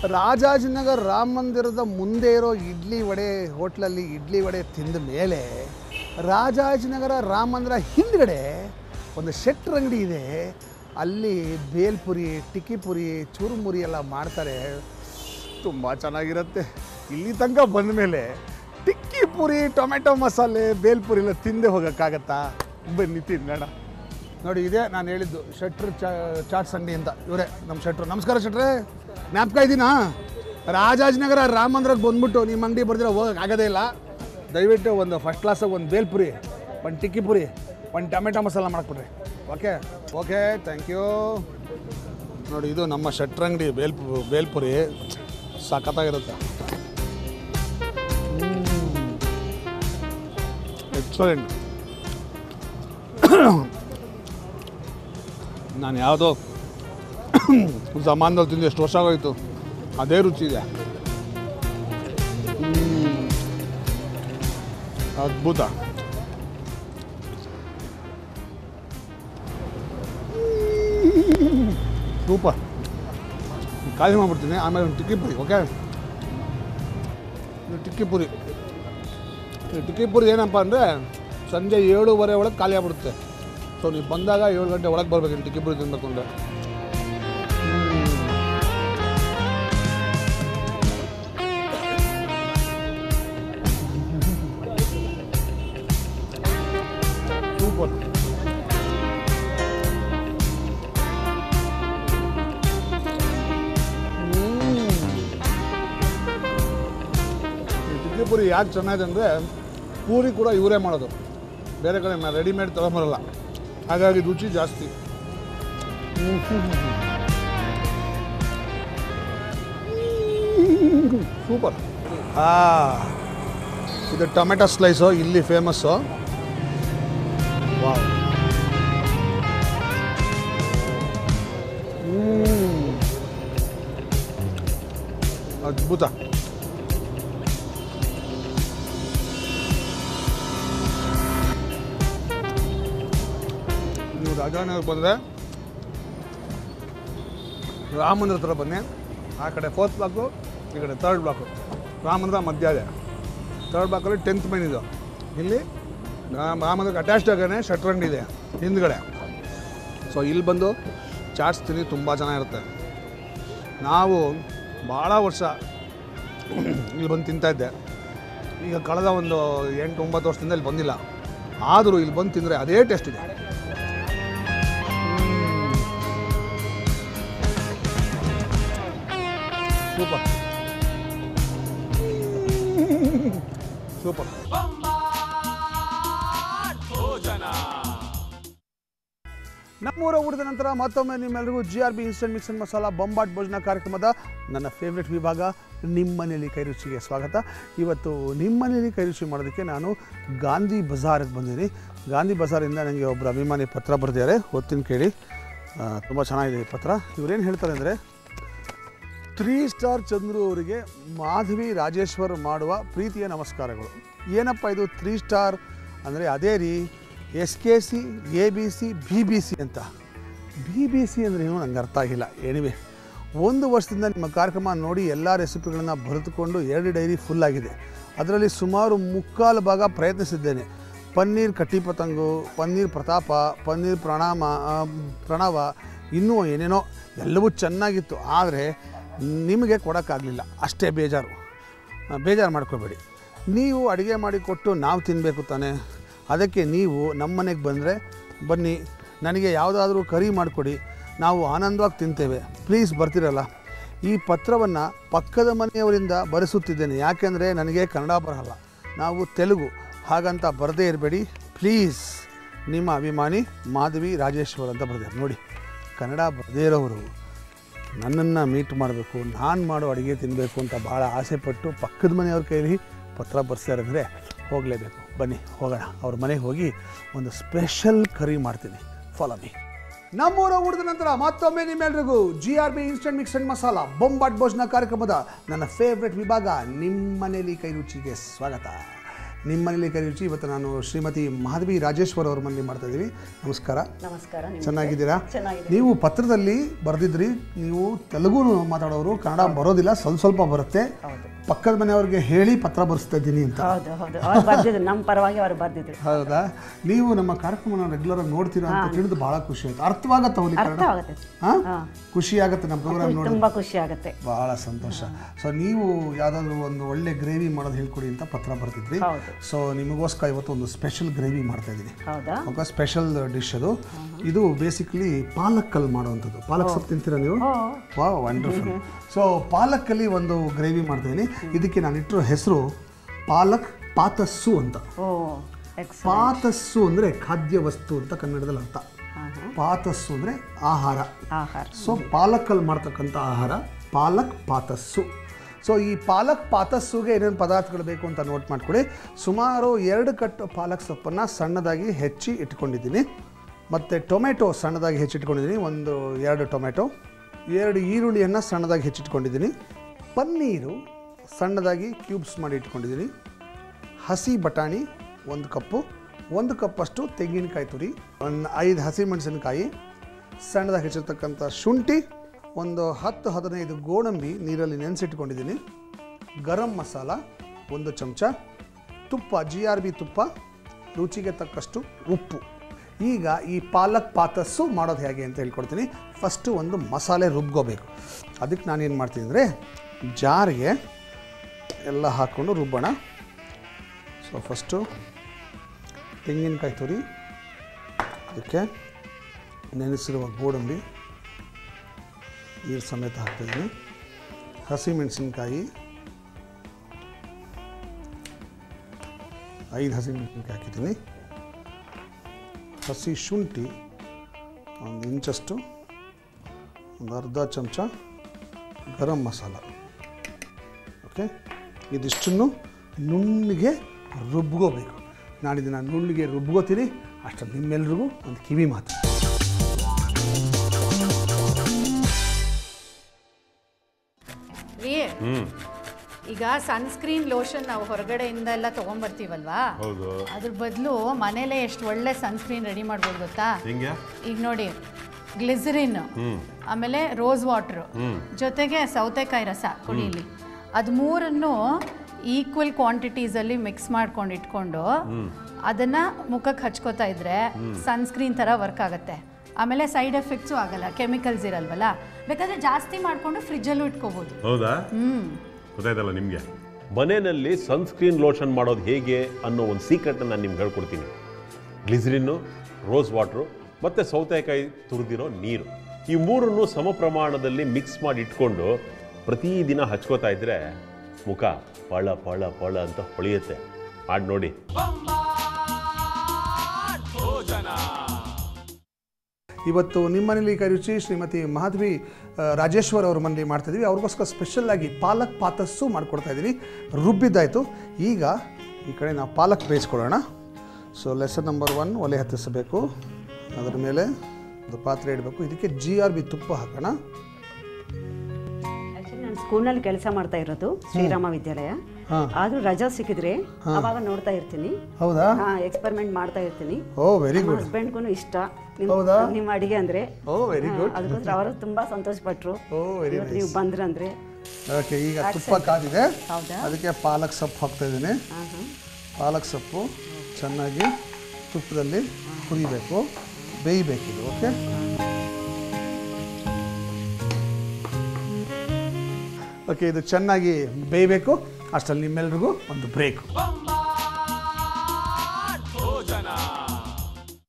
ರಾಜಾಜಿನಗರ್ ರಾಮ ಮಂದಿರದ ಮುಂದೆ ಇರೋ ಇಡ್ಲಿ ವಡೆ ಹೋಟ್ಲಲ್ಲಿ ಇಡ್ಲಿ ವಡೆ ತಿಂದ ಮೇಲೆ ರಾಜಾಜಿನಗರ ರಾಮ ಮಂದಿರ ಹಿಂದ್ಗಡೆ ಒಂದು ಶೆಟ್ರ್ ಅಂಗಡಿ ಇದೆ ಅಲ್ಲಿ ಬೇಲ್ಪುರಿ ಟಿಕ್ಕಿಪುರಿ ಚೂರುಮುರಿ ಎಲ್ಲ ಮಾಡ್ತಾರೆ ತುಂಬ ಚೆನ್ನಾಗಿರುತ್ತೆ ಇಲ್ಲಿ ತನಕ ಬಂದ ಮೇಲೆ ಟಿಕ್ಕಿ ಪುರಿ ಟೊಮೆಟೊ ಮಸಾಲೆ ಬೇಲ್ಪುರಿ ಎಲ್ಲ ತಿಂದೆ ಹೋಗೋಕ್ಕಾಗತ್ತಾ ಬನ್ನಿ ತಿನ್ನೋಣ ನೋಡಿ ಇದೇ ನಾನು ಹೇಳಿದ್ದು ಶೆಟ್ರ್ ಚಾ ಚಾಟ್ಸ್ ಅಂಗಡಿ ಅಂತ ಇವರೇ ನಮ್ಮ ಶೆಟ್ರು ನಮಸ್ಕಾರ ಶೆಟ್ರೆ ಜ್ಞಾಪಕ ಇದ್ದೀನಾ ರಾಜಾಜಿನಗರ ರಾಮ ಮಂದಿರಕ್ಕೆ ಬಂದ್ಬಿಟ್ಟು ನಿಮ್ಮ ಅಂಗಡಿ ಬರ್ದಿರೋ ಹೋಗಕ್ಕೆ ಆಗೋದೇ ಇಲ್ಲ ದಯವಿಟ್ಟು ಒಂದು ಫಸ್ಟ್ ಕ್ಲಾಸಾಗಿ ಒಂದು ಬೇಲ್ಪುರಿ ಒಂದು ಟಿಕ್ಕಿ ಪುರಿ ಒಂದು ಟೊಮೆಟೊ ಮಸಾಲ ಮಾಡಿಕೊಡ್ರಿ ಓಕೆ ಓಕೆ ಥ್ಯಾಂಕ್ ಯು ನೋಡಿ ಇದು ನಮ್ಮ ಶೆಟ್ರ್ ಅಂಗಡಿ ಬೇಲ್ಪು ಬೇಲ್ಪುರಿ ಸಖತ್ತಾಗಿರುತ್ತೆ ಎಕ್ಸಲೆಂಟ್ ನಾನು ಯಾವುದೋ ಜಮಾನದಲ್ಲಿ ತಿಂದು ಎಷ್ಟು ವರ್ಷ ಆಗೋಯ್ತು ಅದೇ ರುಚಿ ಇದೆ ಹ್ಮ್. ಅದ್ಭುತ ಸೂಪರ್ ಖಾಲಿ ಮಾಡ್ಬಿಡ್ತೀನಿ ಆಮೇಲೆ ಒಂದು ಟಿಕ್ಕಿ ಪುರಿ ಓಕೆ ಇದು ಟಿಕ್ಕಿ ಪುರಿ ಈ ಟಿಕ್ಕಿ ಪುರಿ ಏನಪ್ಪ ಅಂದರೆ ಸಂಜೆ ಏಳುವರೆ ಒಳಗೆ ಖಾಲಿ ಆಗ್ಬಿಡುತ್ತೆ ಸೊ ನೀವು ಬಂದಾಗ ಏಳು ಗಂಟೆ ಒಳಗೆ ಬರ್ಬೇಕು ಟಿಕ್ಕಿ ಪುರಿ ತಿನ್ಬೇಕು ಅಂದರೆ ಸೂಪರ್ ಈ ಟಿಕ್ಕಿ ಪುರಿ ಯಾಕೆ ಚೆನ್ನಾಗಿದೆ ಅಂದರೆ ಪೂರಿ ಕೂಡ ಇವರೇ ಮಾಡೋದು ಬೇರೆ ಕಡೆ ರೆಡಿಮೇಡ್ ತಗೊಂಬರಲ್ಲ ಹಾಗಾಗಿ ರುಚಿ ಜಾಸ್ತಿ ಸೂಪರ್ ಆ ಇದು ಟೊಮೆಟೊ ಸ್ಲೈಸು ಇಲ್ಲಿ ಫೇಮಸ್ಸು ವಾವ್ ಹ್ಮ್. ಅದ್ಭುತ ನೀವು ರಾಜಾನಗರ್ ಬಂದರೆ ರಾಮ ಮಂದಿರ ಹತ್ರ ಬನ್ನಿ ಆ ಕಡೆ ಫೋರ್ತ್ ಬ್ಲಾಕು ಈ ಕಡೆ ತರ್ಡ್ ಬ್ಲಾಕು ರಾಮ ಮಂದಿರ ಮಧ್ಯ ಇದೆ ತರ್ಡ್ ಬ್ಲಾಕಲ್ಲಿ ಟೆಂತ್ ಮೈನ್ ಇದು ಇಲ್ಲಿ ರಾಮ ರಾಮ ಮಂದಿರಕ್ಕೆ ಅಟ್ಯಾಚ್ಡ್ ಆಗೇ ಶಟ್ರ್ ಅಂಗಡಿ ಇದೆ ಹಿಂದ್ಗಡೆ ಸೊ ಇಲ್ಲಿ ಬಂದು ಚಾಟ್ಸ್ ತಿನ್ನಿ ತುಂಬ ಚೆನ್ನಾಗಿರುತ್ತೆ ನಾವು ಭಾಳ ವರ್ಷ ಇಲ್ಲಿ ಬಂದು ತಿಂತಾಯಿದ್ದೆ ಈಗ ಕಳೆದ ಒಂದು ಎಂಟು ಒಂಬತ್ತು ವರ್ಷದಿಂದ ಇಲ್ಲಿ ಬಂದಿಲ್ಲ ಆದರೂ ಇಲ್ಲಿ ಬಂದು ತಿಂದರೆ ಅದೇ ಟೇಸ್ಟ್ ಇದೆ ಸೂಪರ್ ಸೂಪರ್ ನಮ್ಮೂರ ಊಟದ ನಂತರ ಮತ್ತೊಮ್ಮೆ ನಿಮ್ಮೆಲ್ಲರಿಗೂ G R B instant mix and masala Bombat Bhojana ಕಾರ್ಯಕ್ರಮದ ನನ್ನ ಫೇವ್ರೆಟ್ ವಿಭಾಗ ನಿಮ್ಮನೇಲಿ ಕೈ ರುಚಿಗೆ ಸ್ವಾಗತ ಇವತ್ತು ನಿಮ್ಮನೇಲಿ ಕೈ ರುಚಿ ಮಾಡೋದಕ್ಕೆ ನಾನು ಗಾಂಧಿ ಬಜಾರಿಗೆ ಬಂದಿದ್ದೀನಿ ಗಾಂಧಿ ಬಜಾರಿಂದ ನನಗೆ ಒಬ್ಬರು ಅಭಿಮಾನಿ ಪತ್ರ ಬರೆದಿದ್ದಾರೆ ಓದ್ತೀನಿ ಕೇಳಿ ತುಂಬ ಚೆನ್ನಾಗಿದೆ ಈ ಪತ್ರ ಇವರೇನು ಹೇಳ್ತಾರೆ ಅಂದರೆ ತ್ರೀ ಸ್ಟಾರ್ ಚಂದ್ರು ಅವರಿಗೆ ಮಾಧವಿ ರಾಜೇಶ್ವರ್ ಮಾಡುವ ಪ್ರೀತಿಯ ನಮಸ್ಕಾರಗಳು ಏನಪ್ಪ ಇದು ತ್ರೀ ಸ್ಟಾರ್ ಅಂದರೆ ಅದೇ ರೀ S K C A B C B B C ಅಂತ ಬಿ ಬಿ ಸಿ ಅಂದರೆ ಏನು ನಂಗೆ ಅರ್ಥ ಆಗಿಲ್ಲ ಎನಿವೆ ಒಂದು ವರ್ಷದಿಂದ ನಿಮ್ಮ ಕಾರ್ಯಕ್ರಮ ನೋಡಿ ಎಲ್ಲ ರೆಸಿಪಿಗಳನ್ನು ಬರೆದುಕೊಂಡು ಎರಡು ಡೈರಿ ಫುಲ್ ಆಗಿದೆ ಅದರಲ್ಲಿ ಸುಮಾರು ಮುಕ್ಕಾಲು ಭಾಗ ಪ್ರಯತ್ನಿಸಿದ್ದೇನೆ ಪನ್ನೀರ್ ಕಟ್ಟಿ ಪತಂಗು ಪನ್ನೀರ್ ಪ್ರತಾಪ ಪನ್ನೀರ್ ಪ್ರಣಾಮ ಆ, ಪ್ರಣವ ಇನ್ನೂ ಏನೇನೋ ಎಲ್ಲವೂ ಚೆನ್ನಾಗಿತ್ತು ಆದರೆ ನಿಮಗೆ ಕೊಡೋಕ್ಕಾಗಲಿಲ್ಲ ಅಷ್ಟೇ ಬೇಜಾರು ಆ, ಬೇಜಾರು ಮಾಡ್ಕೋಬೇಡಿ ನೀವು ಅಡುಗೆ ಮಾಡಿ ಕೊಟ್ಟು ನಾವು ತಿನ್ನಬೇಕು ತಾನೇ ಅದಕ್ಕೆ ನೀವು ನಮ್ಮ ಮನೆಗೆ ಬಂದರೆ ಬನ್ನಿ ನನಗೆ ಯಾವುದಾದ್ರೂ ಕರಿ ಮಾಡಿಕೊಡಿ ನಾವು ಆನಂದವಾಗಿ ತಿಂತೇವೆ ಪ್ಲೀಸ್ ಬರ್ತಿರಲ್ಲ ಈ ಪತ್ರವನ್ನು ಪಕ್ಕದ ಮನೆಯವರಿಂದ ಬರೆಸುತ್ತಿದ್ದೇನೆ ಯಾಕೆಂದರೆ ನನಗೆ ಕನ್ನಡ ಬರಲ್ಲ ನಾವು ತೆಲುಗು ಹಾಗಂತ ಬರದೇ ಇರಬೇಡಿ ಪ್ಲೀಸ್ ನಿಮ್ಮ ಅಭಿಮಾನಿ ಮಾಧವಿ ರಾಜೇಶ್ವರ್ ಅಂತ ಬರೆದಿದ್ದಾರೆ ನೋಡಿ ಕನ್ನಡ ಬರದೇ ಇರೋರು ನನ್ನನ್ನು ಮೀಟ್ ಮಾಡಬೇಕು ನಾನು ಮಾಡೋ ಅಡುಗೆ ತಿನ್ನಬೇಕು ಅಂತ ಭಾಳ ಆಸೆಪಟ್ಟು ಪಕ್ಕದ ಮನೆಯವ್ರ ಕೈಲಿ ಪತ್ರ ಬರ್ಸ್ತಾರೆ ಅಂದರೆ ಹೋಗಲೇಬೇಕು ಬನ್ನಿ ಹೋಗೋಣ ಅವ್ರ ಮನೆಗೆ ಹೋಗಿ ಒಂದು ಸ್ಪೆಷಲ್ ಕರಿ ಮಾಡ್ತೀನಿ ಫಾಲೋ ಮೀ ನಮ್ಮೂರ ಊಟದ ನಂತರ ಮತ್ತೊಮ್ಮೆ ನಿಮ್ಮೆಲ್ರಿಗೂ G R B instant mix and masala Bombat Bhojana ಕಾರ್ಯಕ್ರಮದ ನನ್ನ ಫೇವ್ರೆಟ್ ವಿಭಾಗ ನಿಮ್ಮ ಮನೇಲಿ ಕೈ ರುಚಿಗೆ ಸ್ವಾಗತ ನಿಮ್ಮ ಮನೇಲಿ ಕೈ ರುಚಿ ಇವತ್ತು ನಾನು ಶ್ರೀಮತಿ ಮಾಧವಿ ರಾಜೇಶ್ವರ್ ಅವ್ರ ಮನೇಲಿ ಮಾಡ್ತಾ ಇದ್ದೀವಿ ನಮಸ್ಕಾರ ನಮಸ್ಕಾರ ನಿಮ್ಗೆ. ಚೆನ್ನಾಗಿದ್ದೀರಾ ಚೆನ್ನಾಗಿದೆ ನೀವು ಪತ್ರದಲ್ಲಿ ಬರೆದಿದ್ರಿ ನೀವು ತೆಲುಗು ಮಾತಾಡೋರು ಕನ್ನಡ ಬರೋದಿಲ್ಲ ಸ್ವಲ್ಪ ಸ್ವಲ್ಪ ಬರುತ್ತೆ ಹೌದು ಪಕ್ಕದ ಮನೆಯವ್ರಿಗೆ ಹೇಳಿ ಪತ್ರ ಬರೆಸ್ತಾ ಇದ್ದೀನಿ ಅಂತ ಹೌದು ಹೌದು ಅವ್ರು ಬರ್ದಿದ್ರು ನಮ್ಮ ಪರವಾಗಿ ಅವ್ರು ಬರ್ದಿದ್ರು ಹೌದಾ ನೀವು ನಮ್ಮ ಕಾರ್ಯಕ್ರಮನ ರೆಗ್ಯುಲರ್ ಆಗಿ ನೋಡ್ತೀರಾ ಅಂತ ತಿಳಿದು ಬಹಳ ಖುಷಿ ಆಯ್ತು ಅರ್ಥವಾಗತ್ತೆ ಅವನಿಗೆ ಅರ್ಥ ಕನ್ನಡ ಆಗುತ್ತೆ ಹಾ ಹಾ. ಖುಷಿ ಆಗುತ್ತೆ ನಮ್ಮ ಪ್ರೋಗ್ರಾಮ್ ನೋಡಿ ತುಂಬಾ ಖುಷಿ ಆಗುತ್ತೆ ಬಹಳ ಸಂತೋಷ ಸೊ ನೀವು ಯಾವುದಾದ್ರೂ ಒಂದು ಒಳ್ಳೆ ಗ್ರೇವಿ ಮಾಡೋದು ಹೇಳ್ಕೊಡಿ ಅಂತ ಪತ್ರ ಬರ್ತಿದ್ರಿ ಹೌದು ಸೊ ನಿಮಗೋಸ್ಕರ ಇವತ್ತು ಒಂದು ಸ್ಪೆಷಲ್ ಗ್ರೇವಿ ಮಾಡ್ತಾ ಇದ್ದೀನಿ ಹೌದಾ ఒక ಸ್ಪೆಷಲ್ ಡಿಶ್ ಅದು ಇದು ಬೇಸಿಕಲಿ ಪಾಲಕ್ಕಲ್ಲಿ ಮಾಡುವಂಥದ್ದು ಪಾಲಕ್ ಸೊಪ್ಪು ತಿಂತೀರಾ ನೀವು ಓ ವಾ ವಂಡರ್ಫುಲ್ ಸೊ ಪಾಲಕ್ಕಲ್ಲಿ ಒಂದು ಗ್ರೇವಿ ಮಾಡ್ತಾಯಿದ್ದೀನಿ ಇದಕ್ಕೆ ನಾನು ಇಟ್ಟಿರೋ ಹೆಸರು ಪಾಲಕ್ ಪಾತಸ್ಸು ಅಂತ ಓ ಎಕ್ಸ್ ಪಾತಸ್ಸು ಅಂದರೆ ಖಾದ್ಯ ವಸ್ತು ಅಂತ ಕನ್ನಡದಲ್ಲಿ ಅರ್ಥ ಹಾಂ ಹಾಂ ಪಾತಸ್ಸು ಅಂದರೆ ಆಹಾರ ಆಹಾರ ಸೊ ಪಾಲಕ್ಕಲ್ಲಿ ಮಾಡ್ತಕ್ಕಂಥ ಆಹಾರ ಪಾಲಕ್ ಪಾತಸ್ಸು ಸೊ ಈ ಪಾಲಕ್ ಪಾತಸ್ಸುಗೆ ಏನೇನು ಪದಾರ್ಥಗಳು ಬೇಕು ಅಂತ ನೋಟ್ ಮಾಡ್ಕೊಳ್ಳಿ ಸುಮಾರು ಎರಡು ಕಟ್ಟು ಪಾಲಕ್ ಸೊಪ್ಪನ್ನು ಸಣ್ಣದಾಗಿ ಹೆಚ್ಚಿ ಇಟ್ಕೊಂಡಿದ್ದೀನಿ ಮತ್ತು ಟೊಮೆಟೊ ಸಣ್ಣದಾಗಿ ಹೆಚ್ಚಿಟ್ಕೊಂಡಿದ್ದೀನಿ ಒಂದು ಎರಡು ಟೊಮೆಟೊ ಎರಡು ಈರುಳ್ಳಿಯನ್ನು ಸಣ್ಣದಾಗಿ ಹೆಚ್ಚಿಟ್ಕೊಂಡಿದ್ದೀನಿ ಪನ್ನೀರು ಸಣ್ಣದಾಗಿ ಕ್ಯೂಬ್ಸ್ ಮಾಡಿ ಇಟ್ಕೊಂಡಿದ್ದೀನಿ ಹಸಿ ಬಟಾಣಿ ಒಂದು ಕಪ್ಪು ಒಂದು ಕಪ್ಪಷ್ಟು ತೆಂಗಿನಕಾಯಿ ತುರಿ ಒಂದು ಐದು ಹಸಿಮೆಣಸಿನಕಾಯಿ ಸಣ್ಣದಾಗಿ ಹೆಚ್ಚಿರ್ತಕ್ಕಂಥ ಶುಂಠಿ ಒಂದು ಹತ್ತು ಹದಿನೈದು ಗೋಡಂಬಿ ನೀರಲ್ಲಿ ನೆನೆಸಿಟ್ಕೊಂಡಿದ್ದೀನಿ ಗರಂ ಮಸಾಲ ಒಂದು ಚಮಚ ತುಪ್ಪ ಜಿ ಆರ್ ಬಿ ತುಪ್ಪ ರುಚಿಗೆ ತಕ್ಕಷ್ಟು ಉಪ್ಪು ಈಗ ಈ ಪಾಲಕ್ ಪಾತಸ್ಸು ಮಾಡೋದು ಹೇಗೆ ಅಂತ ಹೇಳ್ಕೊಡ್ತೀನಿ ಫಸ್ಟು ಒಂದು ಮಸಾಲೆ ರುಬ್ಕೋಬೇಕು ಅದಕ್ಕೆ ನಾನೇನು ಮಾಡ್ತೀನಿ ಅಂದರೆ ಜಾರಿಗೆ ಎಲ್ಲ ಹಾಕ್ಕೊಂಡು ರುಬ್ಬೋಣ ಸೊ ಫಸ್ಟು ತೆಂಗಿನಕಾಯಿ ತುರಿ ಅದಕ್ಕೆ ನೆನೆಸಿರುವ ಗೋಡಂಬಿ ನೀರು ಸಮೇತ ಹಾಕ್ತಾಯಿದ್ದೀನಿ ಹಸಿಮೆಣಸಿನ್ಕಾಯಿ ಐದು ಹಸಿಮೆಣಸಿನ್ಕಾಯಿ ಹಾಕಿದ್ದೀನಿ ಹಸಿ ಶುಂಠಿ ಒಂದು ಇಂಚಷ್ಟು ಒಂದು ಅರ್ಧ ಚಮಚ ಗರಂ ಮಸಾಲ ಓಕೆ ಇದಿಷ್ಟನ್ನು ನುಣ್ಣಗೆ ರುಬ್ಕೋಬೇಕು ನಾನು ಇದನ್ನು ನುಣ್ಣಗೆ ರುಬ್ಕೋತೀನಿ ಅಷ್ಟರಲ್ಲಿ ನಿಮ್ಮೆಲ್ರಿಗೂ ಒಂದು ಕಿವಿ ಮಾತು ರೀ ಈಗ ಸನ್ಸ್ಕ್ರೀನ್ ಲೋಷನ್ ನಾವು ಹೊರಗಡೆಯಿಂದ ಎಲ್ಲ ತಗೊಂಬರ್ತೀವಲ್ವಾ ಹೌದು ಅದ್ರ ಬದಲು ಮನೇಲೆ ಎಷ್ಟು ಒಳ್ಳೆ ಸನ್ಸ್ಕ್ರೀನ್ ರೆಡಿ ಮಾಡ್ಬೋದು ಗೊತ್ತಾ ಹೆಂಗೆ ಈಗ ನೋಡಿ ಗ್ಲಿಸರಿನ್ ಆಮೇಲೆ ರೋಸ್ ವಾಟ್ರು ಜೊತೆಗೆ ಸೌತೆಕಾಯಿ ರಸ ಕುಡಿಲಿ ಅದು ಮೂರನ್ನು ಈಕ್ವಲ್ ಕ್ವಾಂಟಿಟೀಸಲ್ಲಿ ಮಿಕ್ಸ್ ಮಾಡ್ಕೊಂಡು ಇಟ್ಕೊಂಡು ಅದನ್ನ ಮುಖಕ್ಕೆ ಹಚ್ಕೋತಾ ಇದ್ರೆ ಸನ್ಸ್ಕ್ರೀನ್ ಥರ ವರ್ಕ್ ಆಗುತ್ತೆ ಆಮೇಲೆ ಸೈಡ್ ಎಫೆಕ್ಟ್ಸು ಆಗಲ್ಲ ಕೆಮಿಕಲ್ಸ್ ಇರಲ್ವಲ್ಲ ಬೇಕಾದ್ರೆ ಜಾಸ್ತಿ ಮಾಡಿಕೊಂಡು ಫ್ರಿಜ್ಜಲ್ಲೂ ಇಟ್ಕೋಬೋದು ಹೌದಾ ಹ್ಮ್ ಗೊತ್ತಾಯ್ತಲ್ಲ ನಿಮಗೆ ಮನೆಯಲ್ಲಿ ಸನ್ಸ್ಕ್ರೀನ್ ಲೋಷನ್ ಮಾಡೋದು ಹೇಗೆ ಅನ್ನೋ ಒಂದು ಸೀಕ್ರೆಟ್ ನಾನು ನಿಮ್ಗೆ ಹೇಳ್ಕೊಡ್ತೀನಿ ಗ್ಲಿಸರಿನ್ನು ರೋಸ್ ವಾಟ್ರು ಮತ್ತು ಸೌತೆಕಾಯಿ ತುರಿದಿರೋ ನೀರು ಈ ಮೂರನ್ನು ಸಮ ಪ್ರಮಾಣದಲ್ಲಿ ಮಿಕ್ಸ್ ಮಾಡಿ ಇಟ್ಕೊಂಡು ಪ್ರತಿದಿನ ಹಚ್ಕೋತಾ ಇದ್ರೆ ಮುಖ ಪಳ ಪಳ ಪಳ ಅಂತ ಹೊಳೆಯುತ್ತೆ ಮಾಡಿ ನೋಡಿ ಇವತ್ತು ನಿಮ್ಮ ಮನೇಲಿ ಕೈ ರುಚಿ ಶ್ರೀಮತಿ ಮಾಧವಿ ಆ, ರಾಜೇಶ್ವರ್ ಅವ್ರ ಮನೇಲಿ ಮಾಡ್ತಾಯಿದ್ವಿ ಅವ್ರಿಗೋಸ್ಕರ ಸ್ಪೆಷಲ್ಲಾಗಿ ಪಾಲಕ್ ಪಾತಸ್ಸು ಮಾಡಿಕೊಡ್ತಾ ಇದ್ದೀನಿ ರುಬ್ಬಿದ್ದಾಯಿತು ಈಗ ಈ ಕಡೆ ನಾವು ಪಾಲಕ್ ಬೇಯಿಸ್ಕೊಳ್ಳೋಣ ಸೊ ಲೆಸನ್ ನಂಬರ್ ಒನ್ ಒಲೆ ಹತ್ತಿಸಬೇಕು ಅದರ ಮೇಲೆ ಒಂದು ಪಾತ್ರೆ ಇಡಬೇಕು ಇದಕ್ಕೆ ಜಿ ಆರ್ ಬಿ ತುಪ್ಪ ಹಾಕೋಣ ಆಕ್ಚುಲಿ ನಾನು ಸ್ಕೂಲ್ನಲ್ಲಿ ಕೆಲಸ ಮಾಡ್ತಾ ಇರೋದು ಶ್ರೀರಾಮ ವಿದ್ಯಾಲಯ ಆದ್ರೂ ರಜಾ ಸಿಕ್ಕಿದ್ರೆ ಅವಾಗ ನೋಡ್ತಾ ಇರ್ತೀನಿ ಹೌದಾ ಹಾ ಎಕ್ಸ್ಪೆರಿಮೆಂಟ್ ಮಾಡ್ತಾ ಇರ್ತೀನಿ ಓ ವೆರಿ ನಮ್ಮ ಗುಡ್ ಹಸ್ಬೆಂಡ್ಗೂ ಇಷ್ಟ ನಿಮ್- ಹೌದಾ? ನಿಮ್ಮ ಅಡಿಗೆ ಅಂದ್ರೆ ಓ ವೆರಿ ಹಾ, ಗುಡ್ ಅದಕ್ಕೋಸ್ಕರ ಅವರು ತುಂಬಾ ಸಂತೋಷ ಪಟ್ರು ಓ ವೆರಿ ಇವತ್ತು ನೀವು ಬಂದ್ರಂದ್ರೆ ಓಕೆ ಈಗ ತುಪ್ಪ ಕಾದಿದೆ ಹೌದಾ ಅದಕ್ಕೆ ಪಾಲಕ್ ಸೊಪ್ಪು ಹಾಕ್ತಾ ಇದ್ದೀನಿ ಹಾ ಹಾ ಪಾಲಕ್ ಸೊಪ್ಪು ಚೆನ್ನಾಗಿ ತುಪ್ಪದಲ್ಲಿ ಹುರಿಬೇಕು ಬೇಯಬೇಕಿದು ಓಕೆ ಓಕೆ ಇದು ಚೆನ್ನಾಗಿ ಬೇಯಬೇಕು ಅಷ್ಟರಲ್ಲಿ ನಿಮ್ಮೆಲ್ರಿಗೂ ಒಂದು ಬ್ರೇಕ್